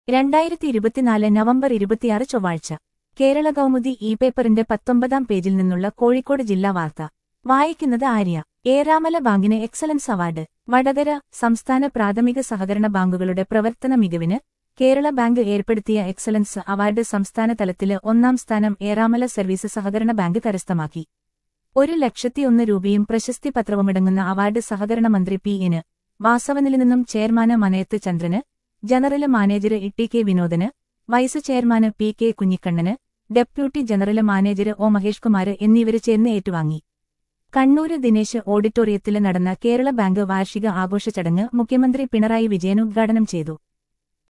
രണ്ടായിരത്തി ഇരുപത്തിനാല് നവംബർ ഇരുപത്തിയാറ് ചൊവ്വാഴ്ച കേരള കൗമുദി ഇ പേപ്പറിന്റെ പത്തൊമ്പതാം പേജിൽ നിന്നുള്ള കോഴിക്കോട് ജില്ലാ വാർത്ത വായിക്കുന്നത് ആര്യ ഏറാമല ബാങ്കിന് എക്സലൻസ് അവാർഡ് വടകര സംസ്ഥാന പ്രാഥമിക സഹകരണ ബാങ്കുകളുടെ പ്രവർത്തന മികവിന് കേരള ബാങ്ക് ഏർപ്പെടുത്തിയ എക്സലൻസ് അവാർഡ് സംസ്ഥാന തലത്തില് ഒന്നാം സ്ഥാനം ഏറാമല സർവീസ് സഹകരണ ബാങ്ക് കരസ്ഥമാക്കി ഒരു ലക്ഷത്തിയൊന്ന് രൂപയും പ്രശസ്തി പത്രവുമടങ്ങുന്ന അവാർഡ് സഹകരണ മന്ത്രി പി എന് വാസവനിൽ നിന്നും chairman Manayath Chandran general manager E K Vinodan vice chairman P K Kunhikannan deputy general manager O Mahesh Kumar എന്നിവര് ചേർന്ന് ഏറ്റുവാങ്ങി കണ്ണൂര് ദിനേശ് ഓഡിറ്റോറിയത്തില് നടന്ന കേരള ബാങ്ക് വാർഷിക ആഘോഷ ചടങ്ങ് മുഖ്യമന്ത്രി പിണറായി വിജയൻ ഉദ്ഘാടനം ചെയ്തു